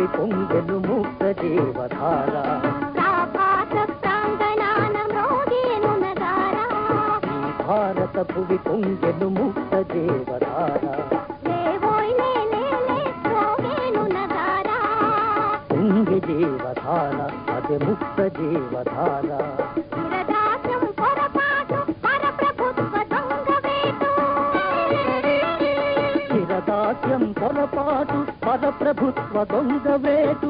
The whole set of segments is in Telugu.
భువి పొంగెను ముక్త జీవధార ప్రాభాత ప్రాంగణాన మ్రోగేను నగారా ఈ భారత భువి పొంగెను ముక్త జీవధార లేవోయ్ లే లే లే మ్రోగేను నగారా పొంగి జీవధార అది ముక్త జీవధార చిరదాస్యం పొరపాటు పరప్రభుత్వ దొంగవేటు చిరదాస్యం పొరపాటు పరప్రభుత్వ దొంగ వేటు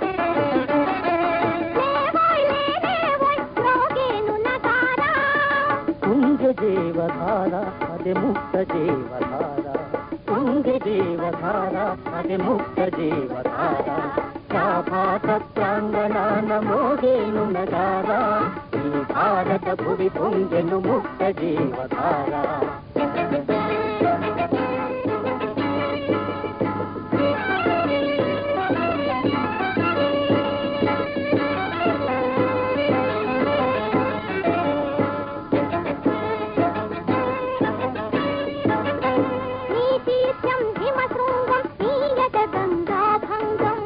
లేవోయ్ లే లేవోయ్ మ్రోగేను నగారా తుంగ జీవధార అది ముక్త జీవధార తుంగ జీవధార అది ముక్త జీవధార భారత ప్రాంగణాన మోగేను నగారా ఈ భారత భువి పొంగెను ముక్త జీవధార నీ తీర్థం హిమశృంగం నీయట గంగాభంగం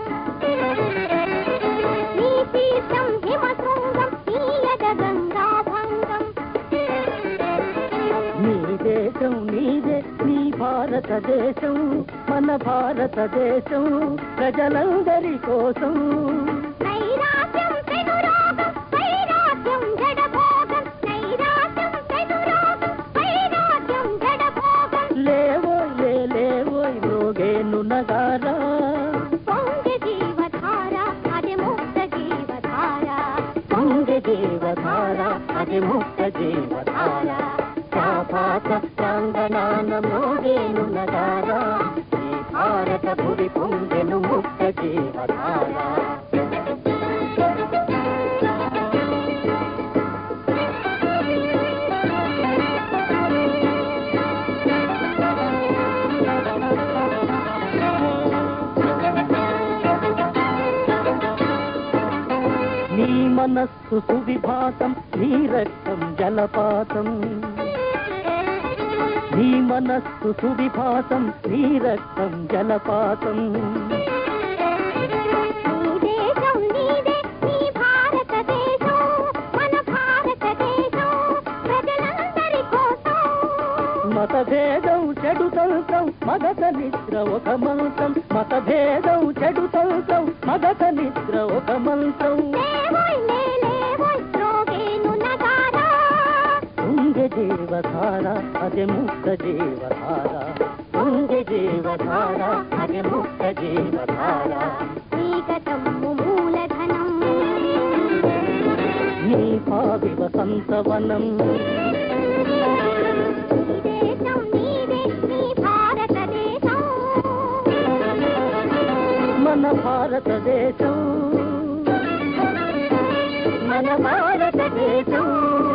నీ తీర్థం హిమశృంగం నీయట గంగాభంగం నీ దేశం నీదే నీ భారతదేశం మన భారతదేశం ప్రజలందరి కోసం నైరాశ్యం పెనురోగం వైరాగ్యం జడభోగం నైరాశ్యం పెనురోగం వైరాగ్యం జడభోగం లేవోయ్ లే లేవోయ్ రోగేను నగారా పొంగి జీవధార అది ముక్త జీవధార పొంగి జీవధార అది ముక్త జీవధార భారత ప్రాంగణాన మోగేను నగారా ఈ భారత భువి పొంగెను ముక్త జీవధార నీ మనస్సు సువిభాతం నీ రక్తం జలపాతం నీ మనస్సు సువిభాతం నీ రక్తం జలపాతం నీ దేశం నీదే నీ భారతదేశం మన భారతదేశం ప్రజలందరి కోసం మతభేదం చెడు తంత్రం మగత నిద్ర ఒక మంత్రం మతభేదం చెడు తంత్రం మగత నిద్ర ఒక మంత్రం లేవోయ్ లే లేవోయ్ రోగేను నగారా ఉంగ జీవధార అది ముక్త జీవధార ఉంగ జీవధార అది ముక్త జీవధార నీగతం మూలధనం నీ పావి వసంతవనం నీ దేశం నీదే నీ భారతదేశం మన భారతదేశం మన భారతదేశం